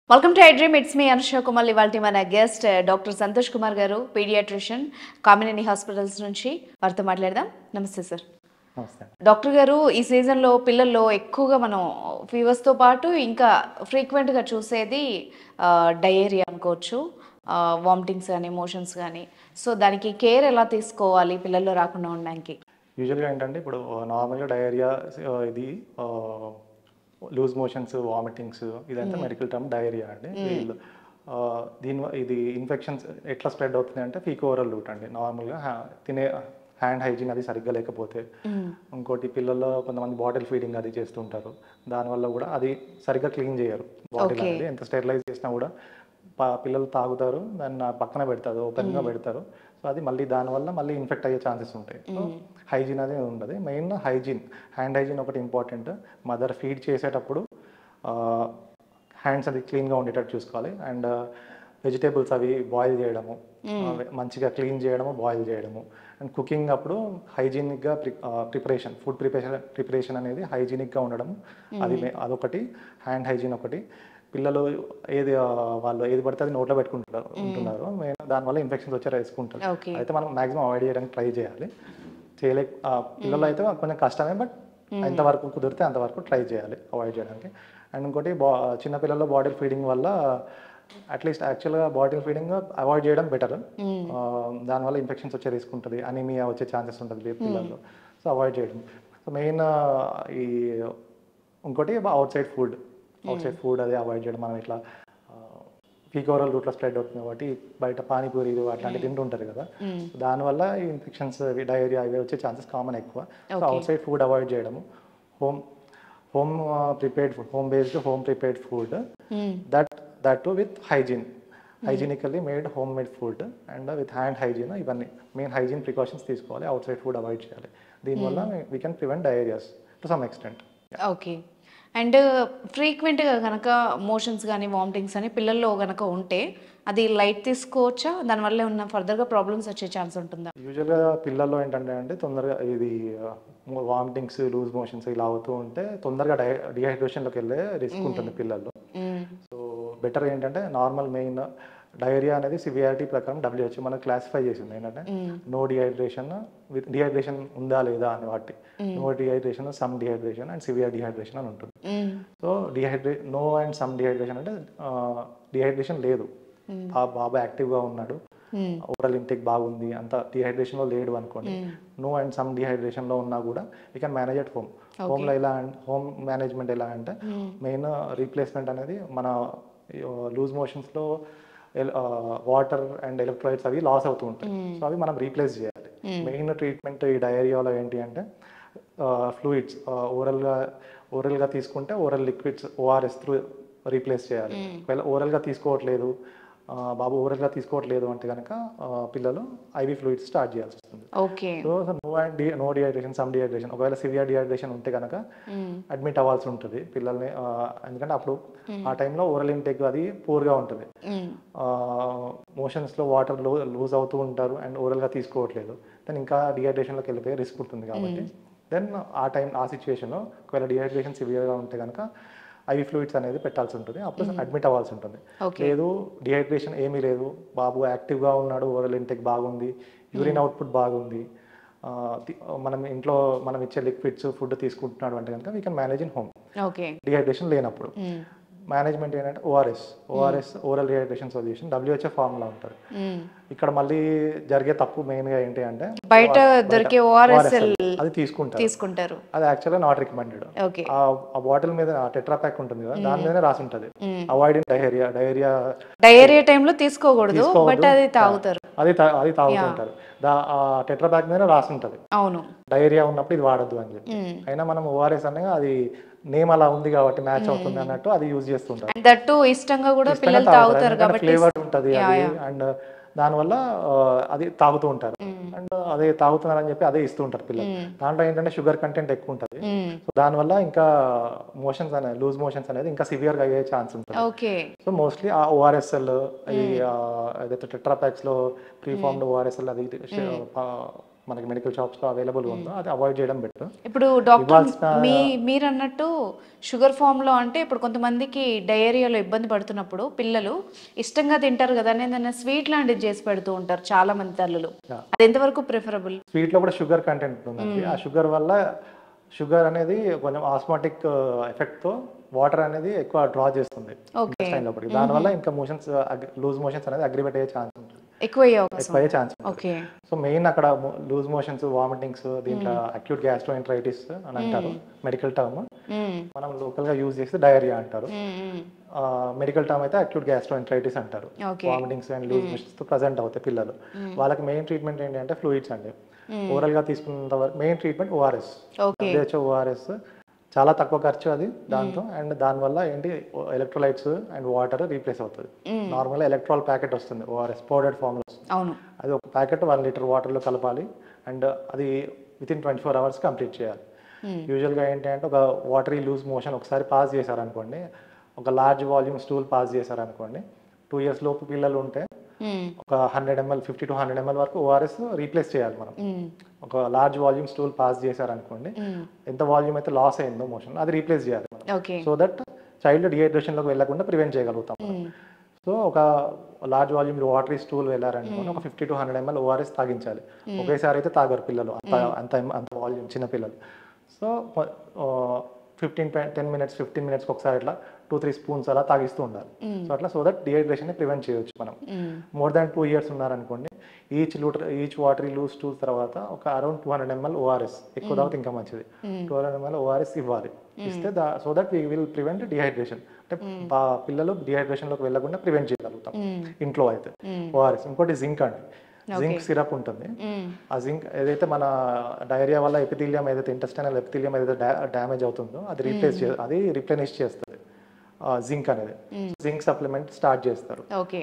Welcome to iDream it's me Anusha Kumar ఇవాళ మన guest doctor Santosh Kumar గారు పీడియాట్రిషియన్ కామినేని హాస్పిటల్స్ నుంచి వారితో మాట్లాడదాం నమస్తే సార్ నమస్తే డాక్టర్ గారు ఈ సీజన్లో పిల్లల్లో ఎక్కువగా మనం ఫీవర్స్తో పాటు ఇంకా ఫ్రీక్వెంట్గా చూసేది డయేరియా అనుకోవచ్చు వామిటింగ్స్ కానీ మోషన్స్ కానీ సో దానికి కేర్ ఎలా తీసుకోవాలి పిల్లల్లో రాకుండా ఉండడానికి యూజువల్గా ఏంటంటే ఇప్పుడు నార్మల్గా డయేరియా ఇది లూజ్ మోషన్స్ వామిటింగ్స్ ఇదంతా మెడికల్ టర్మ్ డయేరియా అండి వీళ్ళు ఆ, దీని వ- ఇది ఇన్ఫెక్షన్స్ ఎట్లా స్ప్రెడ్ అవుతుంది అంటే ఫీకోవరల్ రూట్ అండి నార్మల్గా తినే హ్యాండ్ హైజీన్ అది సరిగ్గా లేకపోతే ఇంకోటి పిల్లల్లో కొంతమంది బాటిల్ ఫీడింగ్ అది చేస్తుంటారు దానివల్ల కూడా అది సరిగ్గా క్లీన్ చేయరు బాటిల్ Okay. అనేది ఎంత స్టెరిలైజ్ చేసినా కూడా ప- పిల్లలు తాగుతారు దాన్ని ఆ పక్కన పెడతారు ఓపెన్గా పెడతారు సో అది మళ్ళీ దానివల్ల మళ్ళీ ఇన్ఫెక్ట్ అయ్యే ఛాన్సెస్ ఉంటాయి సో హైజీన్ అనేది ఉండదు మెయిన్ హైజీన్ హ్యాండ్ హైజీన్ ఒకటి ఇంపార్టెంట్ మదర్ ఫీడ్ చేసేటప్పుడు హ్యాండ్స్ అది క్లీన్గా ఉండేటట్టు చూసుకోవాలి అండ్ వెజిటేబుల్స్ అవి బాయిల్ చేయడము అవి మంచిగా క్లీన్ చేయడము బాయిల్ చేయడము అండ్ కుకింగ్ అప్పుడు హైజీనిక్గా ప్రిపరేషన్ ఫుడ్ ప్రిపరేషన్ ప్రిపరేషన్ అనేది హైజీనిక్గా ఉండడం అది మే- అదొకటి హ్యాండ్ హైజీన్ ఒకటి పిల్లలు ఏది ఆ, వాళ్ళు ఏది పడితే అది నోట్లో పెట్టుకుంటారు ఉంటున్నారు మెయిన్ దానివల్ల ఇన్ఫెక్షన్స్ వచ్చే రిస్క్ ఉంటుంది ఓకే అయితే మనం మాక్సిమం అవాయిడ్ చేయడానికి ట్రై చేయాలి చేయలే ఆ, పిల్లలు అయితే కొంచెం కష్టమే బట్ ఎంతవరకు కుదిరితే అంతవరకు ట్రై చేయాలి అవాయిడ్ చేయడానికి అండ్ ఇంకోటి బా చిన్న పిల్లల్లో బాటిల్ ఫీడింగ్ వల్ల అట్లీస్ట్ యాక్చువల్గా బాటిల్ ఫీడింగ్ అవాయిడ్ చేయడం బెటర్ దానివల్ల ఇన్ఫెక్షన్స్ వచ్చే రిస్క్ ఉంటుంది అనీమియా వచ్చే ఛాన్సెస్ ఉంటుంది పిల్లల్లో సో అవాయిడ్ చేయడం సో మెయిన్ ఈ ఇంకోటి outside food outside food అది అవాయిడ్ చేయడం మనం ఇట్లా ఫీకోరల్ రూట్లో స్ప్రెడ్ అవుతుంది కాబట్టి బయట పానీపూరీలు అట్లాంటివి తింటుంటారు కదా దానివల్ల ఈ ఇన్ఫెక్షన్స్ డయేరియా ఇవి వచ్చే ఛాన్సెస్ కామన్ ఎక్కువ so outside food avoid చేయడము home home prepared food home based home prepared food that that to with hygiene hygienically made home made food and with hand hygiene ఇవన్నీ main hygiene precautions తీసుకోవాలి outside food avoid చేయాలి దీనివల్ల we can prevent diarrhoeas to some extent okay and ఫ్రీక్వెంట్గా కనుక motions కానీ vomitings అని పిల్లల్లో కనుక ఉంటే అది లైట్ తీసుకోవచ్చా దానివల్ల ఉన్న ఫర్దర్గా ప్రాబ్లమ్స్ వచ్చే ఛాన్స్ ఉంటుందా యూజువల్గా పిల్లల్లో ఏంటంటే అంటే తొందరగా ఇది వామిటింగ్స్ లూజ్ మోషన్స్ ఇలా అవుతూ ఉంటే తొందరగా డై డిహైడ్రేషన్లోకి వెళ్ళే రిస్క్ ఉంటుంది పిల్లల్లో సో బెటర్ ఏంటంటే నార్మల్ మెయిన్ డయేరియా అనేది సివియారిటీ ప్రకారం డబ్ల్యూహెచ్ మనకు క్లాసిఫై చేసింది ఏంటంటే నో డిహైడ్రేషన్ విత్ డిహైడ్రేషన్ ఉందా లేదా అని వాటి no dehydration some dehydration and severe dehydration అని ఉంటుంది సో డిహైడ్రే నో అండ్ సమ్ డిహైడ్రేషన్ అంటే డిహైడ్రేషన్ లేదు ఆ బాబా యాక్టివ్గా ఉన్నాడు ఓవరాల్ ఇంటేక్ బాగుంది అంత డిహైడ్రేషన్ లో లేడు అనుకోండి నో అండ్ సమ్ డిహైడ్రేషన్ లో ఉన్నా కూడా we can manage at home home లో ఎలా హోమ్ మేనేజ్మెంట్ ఎలా అంటే మెయిన్ రీప్లేస్మెంట్ అనేది మన లూజ్ మోషన్స్ లో వాటర్ అండ్ ఎలక్ట్రాయిడ్స్ అవి లాస్ అవుతూ ఉంటాయి సో అవి మనం రీప్లేస్ చేయాలి మెయిన్ ట్రీట్మెంట్ ఈ డయేరియాలో ఏంటి అంటే ఫ్లూయిడ్స్ ఓరల్గా ఓరల్గా తీసుకుంటే oral liquids ORS through replace చేయాలి ఒకవేళ ఓరల్గా తీసుకోవట్లేదు ఆ, బాబు ఓరల్గా తీసుకోవట్లేదు అంటే కనుక పిల్లలు ఐవి ఫ్లూయిడ్స్ స్టార్ట్ చేయాల్సి వస్తుంది okay so no and no dehydration some dehydration ఒకవేళ సివియర్ డిహైడ్రేషన్ ఉంటే కనుక అడ్మిట్ అవ్వాల్సి ఉంటుంది పిల్లల్ని ఆ, ఎందుకంటే అప్పుడు ఆ టైంలో ఓరల్ ఇంటేక్ అది పూర్గా ఉంటుంది మోషన్స్లో వాటర్ లో లూజ్ అవుతూ ఉంటారు అండ్ ఓరల్గా తీసుకోవట్లేదు దెన్ ఇంకా డిహైడ్రేషన్లోకి వెళ్ళిపోయే రిస్క్ ఉంటుంది కాబట్టి దెన్ ఆ టైం ఆ సిచ్యువేషన్లో ఒకవేళ డిహైడ్రేషన్ సివియర్గా ఉంటే కనుక ఐవి ఫ్లూయిడ్స్ అనేది పెట్టాల్సి ఉంటుంది అప్పుడు అడ్మిట్ అవ్వాల్సి ఉంటుంది లేదు డిహైడ్రేషన్ ఏమీ లేదు బాబు యాక్టివ్గా ఉన్నాడు ఓరల్ ఇంటెక్ బాగుంది యూరిన్ అవుట్పుట్ బాగుంది ఆ, తి- మనం ఇంట్లో మనం ఇచ్చే లిక్విడ్స్ ఫుడ్ తీసుకుంటున్నాడు అంటే కనుక we can manage in home okay dehydration లేనప్పుడు మేనేజ్మెంట్ ఏంటంటే ORS ORS oral dehydration solution WHF formula ఉంటుంది ఇక్కడ మళ్ళీ జరిగే తప్పు మెయిన్ గా ఏంటి అంటే బయట దొరికే ఓఆర్ఎస్ అది తీసుకుంటారు తీసుకుంటారు అది యాక్చువల్గా నాట్ రికమెండెడ్ ఓకే ఆ బాటిల్ మీద టెట్రా ప్యాక్ ఉంటుంది కదా దాని మీదనే రాసి ఉంటుంది అవాయిడింగ్ డయేరియా డయేరియా డయేరియా టైంలో తీసుకోకూడదు బట్ అది తాగుతారు అది తా- అది తాగుతుంటారు దా ఆ టెట్రా ప్యాక్ మీద రాసి ఉంటుంది అవును డయేరియా ఉన్నప్పుడు ఇది వాడద్దు అని చెప్పి అయినా మనం ఓఆర్ఎస్ అనేది అది నేమ్ అలా ఉంది కాబట్టి మ్యాచ్ అవుతుంది అన్నట్టు అది యూజ్ చేస్తుంటారు అండ్ దట్టు ఇష్టంగా కూడా పిల్లలు తాగుతారు కాబట్టి ఫ్లేవర్ ఉంటుంది అది అండ్ దానివల్ల ఆ, అది తాగుతూ ఉంటారు అండ్ అదే తాగుతున్నారని చెప్పి అదే ఇస్తూ ఉంటారు పిల్లలు దాంట్లో ఏంటంటే షుగర్ కంటెంట్ ఎక్కువ ఉంటుంది మ్మ్. సో దానివల్ల ఇంకా మోషన్స్ అనేది లూజ్ మోషన్స్ అనేది ఇంకా సివియర్ గా అయ్యే ఛాన్స్ ఉంటుంది ఓకే సో మోస్ట్లీ ఆ ఓఆర్ఎస్ఎల్ ఈ ఆ, ఏదైతే టెట్రాపాక్స్ లో ప్రీ ఫార్మ్డ్ ఓఆర్ఎస్ఎల్ అది మనకి మెడికల్ షాప్స్లో అవైలబుల్గా ఉందో అది అవాయిడ్ చేయడం బెటర్ ఇప్పుడు డాక్టర్ ఇవ్వాల్సిన- మీ మీరు అన్నట్టు షుగర్ ఫామ్లో అంటే ఇప్పుడు కొంతమందికి డయేరియాలో ఇబ్బంది పడుతున్నప్పుడు పిల్లలు ఇష్టంగా తింటారు కదా అని ఏదైనా స్వీట్ లాంటిది చేసి పెడుతూ ఉంటారు చాలా మంది తల్లులు Yeah. అది ఎంతవరకు ప్రిఫరబుల్ స్వీట్లో కూడా షుగర్ కంటెంట్ ఉందండి ఆ షుగర్ వల్ల షుగర్ అనేది కొంచెం ఆస్మాటిక్ ఎఫెక్ట్తో వాటర్ అనేది ఎక్కువ డ్రా చేస్తుంది ఓకే intestine లోపలికి దానివల్ల ఇంకా మోషన్స్ లూజ్ మోషన్స్ అనేది అగ్రివేట్ అయ్యే ఛాన్స్ ఉంటుంది ఎక్కువ అయ్యే అవకాశం ఎక్కువ అయ్యే ఛాన్స్ ఉంటుంది ఓకే సో మెయిన్ అక్కడ లూజ్ మోషన్స్ వామిటింగ్స్ దీంట్లో అక్యూట్ గ్యాస్ట్రోఎంట్రైటిస్ అని అంటారు మెడికల్ టర్మ్ మనం లోకల్గా యూజ్ చేస్తే డయేరియా అంటారు మెడికల్ టర్మ్ అయితే అక్యూట్ గ్యాస్ట్రోఎంట్రైటిస్ అంటారు okay vomitings and loose motions తో ప్రజెంట్ అవుతాయి పిల్లలు వాళ్ళకి మెయిన్ ట్రీట్మెంట్ ఏంటి అంటే ఫ్లూయిడ్స్ అండి ఓరల్ గా తీసుకున్నంత వరకు main treatment ORS okay WHO ORS చాలా తక్కువ ఖర్చు అది దాంతో అండ్ దానివల్ల ఏంటి ఎలక్ట్రోలైట్స్ అండ్ వాటర్ రీప్లేస్ అవుతుంది నార్మల్ ఎలక్ట్రాల్ ప్యాకెట్ వస్తుంది ఓఆర్ఎస్ పౌడర్డ్ ఫామ్ లో వస్తుంది అవును అది ఒక ప్యాకెట్ వన్ లీటర్ వాటర్లో కలపాలి అండ్ అది with in twenty four hours complete చేయాలి యూజువల్గా ఏంటి అంటే ఒక వాటరీ లూజ్ మోషన్ ఒకసారి పాస్ చేశారనుకోండి ఒక లార్జ్ వాల్యూమ్ స్టూల్ పాస్ చేశారనుకోండి టూ ఇయర్స్ లోపు పిల్లలు ఉంటే మ్మ్. ఒక hundred ML fifty to hundred ML వరకు ఓఆర్ఎస్ రీప్లేస్ చేయాలి మనం మ్మ్. ఒక లార్జ్ వాల్యూమ్ స్టూల్ పాస్ చేశారనుకోండి మ్మ్. ఎంత వాల్యూమ్ అయితే లాస్ అయిందో మోషన్ అది రీప్లేస్ చేయాలి మనం ఓకే సో దట్ చైల్డ్ డిహైడ్రేషన్లోకి వెళ్ళకుండా ప్రివెంట్ చేయగలుగుతాం మ్మ్. సో ఒక లార్జ్ వాల్యూమ్ వాటర్ స్టూల్ వెళ్ళారనుకోండి ఒక fifty to hundred ML ORS తాగించాలి ఒకేసారి అయితే తాగరు పిల్లలు అంత అంత అంత వాల్యూమ్ చిన్న పిల్లలు so fifteen ten minutes fifteen మినిట్స్కి ఒకసారి ఇట్లా టూ త్రీ స్పూన్స్ అలా తాగిస్తూ ఉండాలి సో అట్లా సో దట్ డిహైడ్రేషన్ ప్రివెంట్ చేయొచ్చు మనం hmm. More than two years ఉన్నారనుకోండి ఈచ్ లూటర్ ఈచ్ వాటర్ లూజ్ టూ తర్వాత ఒక around two hundred ML ORS ఎక్కువ తాగితే ఇంకా మంచిది టూ హండ్రెడ్ ఎంఎల్ ఓఆర్ఎస్ ఇవ్వాలి ఇస్తే దా so that we will prevent dehydration అంటే పా- పిల్లలు డిహైడ్రేషన్లోకి వెళ్ళకుండా ప్రివెంట్ చేయగలుగుతాం మ్మ్. ఇంట్లో అయితే ఓఆర్ఎస్ ఇంకోటి జింక్ అండి జింక్ సిరప్ ఉంటుంది మ్మ్. ఆ జింక్ ఏదైతే మన డైరియా వల్ల ఎపిథీలియం ఏదైతే ఇంటెస్టైనల్ ఎపిథీలియం ఏదైతే డ్యామేజ్ అవుతుందో అది రీప్లేస్ చే అది రిప్లెనిష్ చేస్తుంది జింక్ అనేది జింక్ సప్లిమెంట్ స్టార్ట్ చేస్తారు okay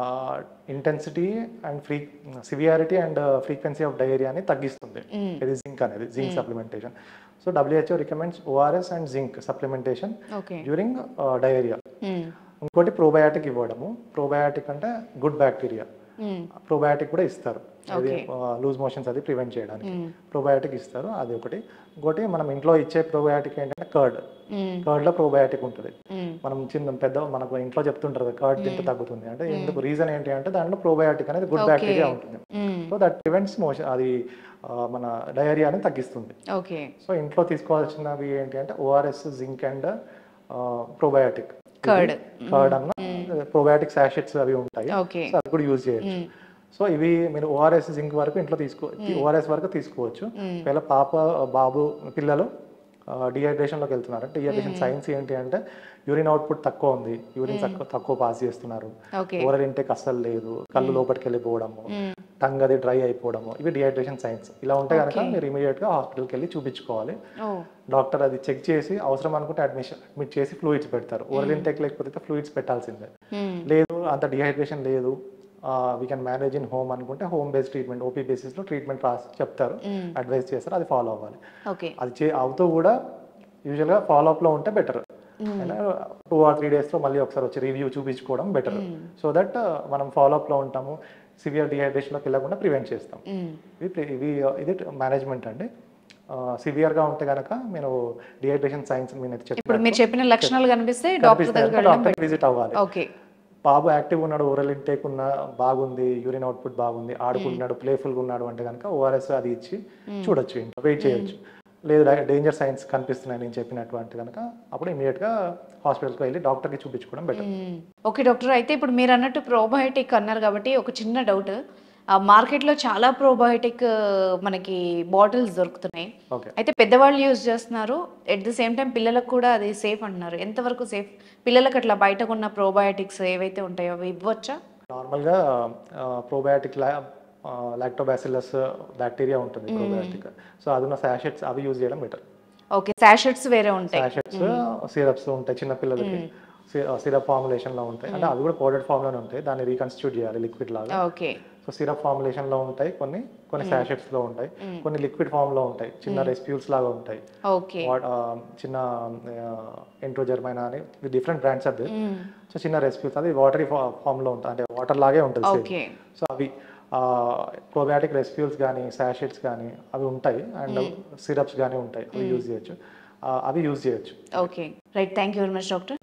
intensity and free severity and frequency of డయేరియాని తగ్గిస్తుంది ఇది జింక్ అనేది zinc supplementation so WHO recommends ORS and zinc supplementation okay during diarrhoea hmm. ఇంకోటి ప్రోబయాటిక్ ఇవ్వడము ప్రోబయాటిక్ అంటే గుడ్ బ్యాక్టీరియా మ్మ్. ప్రోబయాటిక్ కూడా ఇస్తారు అది లూజ్ మోషన్స్ అది ప్రివెంట్ చేయడానికి ప్రోబయాటిక్ ఇస్తారు అది ఒకటి ఇంకోటి మనం ఇంట్లో ఇచ్చే ప్రోబయాటిక్ ఏంటంటే కర్డ్ మ్మ్. కర్డ్ లో ప్రోబయాటిక్ ఉంటుంది మ్మ్. మనం చిన్న పెద్ద మనకు ఇంట్లో చెప్తుంటారు కదా కర్డ్ తింటే తగ్గుతుంది అంటే ఎందుకు రీజన్ ఏంటి అంటే దాంట్లో ప్రోబయాటిక్ అనేది గుడ్ బ్యాక్టీరియా ఉంటుంది hmm. So that prevents motion అది ఆ, మన డయేరియాని తగ్గిస్తుంది ఓకే సో ఇంట్లో తీసుకోవాల్సినవి ఏంటి అంటే ORS zinc and probiotic curd curd అన్న ప్రోబయాటిక్ సాషెట్స్ అవి ఉంటాయి ఓకే సో అది కూడా యూజ్ చేయొచ్చు సో ఇవి మీరు ఓఆర్ఎస్ జింక్ వరకు ఇంట్లో తీసుకో ఓఆర్ఎస్ వరకు తీసుకోవచ్చు ఒకవేళ పాప బాబు పిల్లలు డిహైడ్రేషన్లోకి వెళ్తున్నారు అంటే డిహైడ్రేషన్ సైన్స్ ఏంటి అంటే యూరిన్ అవుట్పుట్ తక్కువ ఉంది యూరిన్ తక్కువ తక్కువ పాస్ చేస్తున్నారు ఓకే ఓరల్ ఇంటేక్ అస్సలు లేదు కళ్ళు లోపలికి వెళ్ళిపోవడము టంగ్ అది డ్రై అయిపోవడము ఇవి డిహైడ్రేషన్ సైన్స్ ఇలా ఉంటే కనుక మీరు ఇమీడియట్ గా హాస్పిటల్కి వెళ్ళి చూపించుకోవాలి ఓ డాక్టర్ అది చెక్ చేసి అవసరం అనుకుంటే అడ్మిషన్ అడ్మిట్ చేసి ఫ్లూయిడ్స్ పెడతారు ఓరల్ ఇంటేక్ లేకపోతే ఫ్లూయిడ్స్ పెట్టాల్సిందే మ్మ్. లేదు అంత డిహైడ్రేషన్ లేదు we can manage in home అనుకుంటే హోమ్ బేస్డ్ ట్రీట్మెంట్ ఓపీ బేసిస్లో ట్రీట్మెంట్ రాసి చెప్తారు అడ్వైస్ చేస్తారు అది ఫాలో అవ్వాలి ఓకే అది చే అవుతూ కూడా యూజువల్గా ఫాలో అప్లో ఉంటే బెటర్ టూ ఆర్ త్రీ డేస్లో మళ్ళీ ఒకసారి వచ్చి రివ్యూ చూపించుకోవడం బెటర్ సో దట్ మనం ఫాలో అప్లో ఉంటాము సివియర్ డిహైడ్రేషన్లోకి వెళ్ళకుండా ప్రివెంట్ చేస్తాం మ్మ్. ఇవి ప్రి- ఇవి ఇది మేనేజ్మెంట్ అండి సివియర్గా ఉంటే కనుక మీరు డిహైడ్రేషన్ సైన్స్ మీరు చెప్పి ఇప్పుడు మీరు చెప్పిన లక్షణాలు కనిపిస్తే డాక్టర్ దగ్గరికి వెళ్ళడం డాక్టర్ విజిట్ అవ్వాలి ఓకే బాబు యాక్టివ్ ఉన్నాడు ఓరల్ ఇంటేక్ ఉన్న బాగుంది యూరిన్ అవుట్పుట్ బాగుంది ఆడుకుంటున్నాడు ప్లేఫుల్గా ఉన్నాడు అంటే కనుక ఓఆర్ఎస్ అది ఇచ్చి చూడొచ్చు ఇంట్లో వెయిట్ చేయొచ్చు లేదు డేంజర్ సైన్స్ కనిపిస్తున్నాయి నేను చెప్పినటువంటి కనుక అప్పుడు ఇమీడియట్గా హాస్పిటల్కి వెళ్ళి డాక్టర్కి చూపించుకోవడం బెటర్ మ్మ్. ఓకే డాక్టర్ అయితే ఇప్పుడు మీరు అన్నట్టు ప్రోబయోటిక్ అన్నారు కాబట్టి ఒక చిన్న డౌట్ ఆ మార్కెట్లో చాలా ప్రోబయోటిక్ మనకి బాటిల్స్ దొరుకుతున్నాయి ఓకే అయితే పెద్దవాళ్ళు యూజ్ చేస్తున్నారు ఎట్ ది సేమ్ టైం పిల్లలకు కూడా అది సేఫ్ అంటున్నారు ఎంతవరకు సేఫ్ పిల్లలకు అట్లా బయటకు ఉన్న ప్రోబయోటిక్స్ ఏవైతే ఉంటాయో అవి ఇవ్వచ్చా నార్మల్గా ప్రోబయాటిక్ లాక్టోబాసిలస్ బ్యాక్టీరియా ఉంటుంది ప్రోబయాటిక్ సో అది ఉన్న సాషెట్స్ అవి యూజ్ చేయడం బెటర్ ఓకే శాషెట్స్ వేరే ఉంటాయి సాషెట్స్ సిరప్స్ ఉంటాయి చిన్న పిల్లలకి సిరప్ ఫార్ములేషన్ లో ఉంటాయి అంటే అవి కూడా పౌడర్ ఫామ్ లోనే ఉంటాయి దాన్ని రీకన్స్టిట్యూట్ చేయాలి లిక్విడ్ లాగా ఓకే సో సిరప్ ఫార్ములేషన్ లో ఉంటాయి కొన్ని కొన్ని సాషెట్స్ లో ఉంటాయి కొన్ని లిక్విడ్ ఫామ్ లో ఉంటాయి చిన్న రెస్ప్యూల్స్ లాగా ఉంటాయి ఓకే వాట్- ఆ, చిన్న ఎంట్రోజర్మైనా అని డిఫరెంట్ బ్రాండ్స్ అది సో చిన్న రెస్ప్యూల్స్ అది వాటరీ ఫామ్ లో ఉంటాయి అంటే వాటర్ లాగే ఉంటుంది same. ఓకే సో అవి ప్రోబయాటిక్ రెస్క్యూల్స్ కానీ శాషెట్స్ కానీ అవి ఉంటాయి అండ్ సిరప్స్ కానీ ఉంటాయి అవి యూజ్ చేయొచ్చు ఆ, అవి యూజ్ చేయొచ్చు okay right thank you very much doctor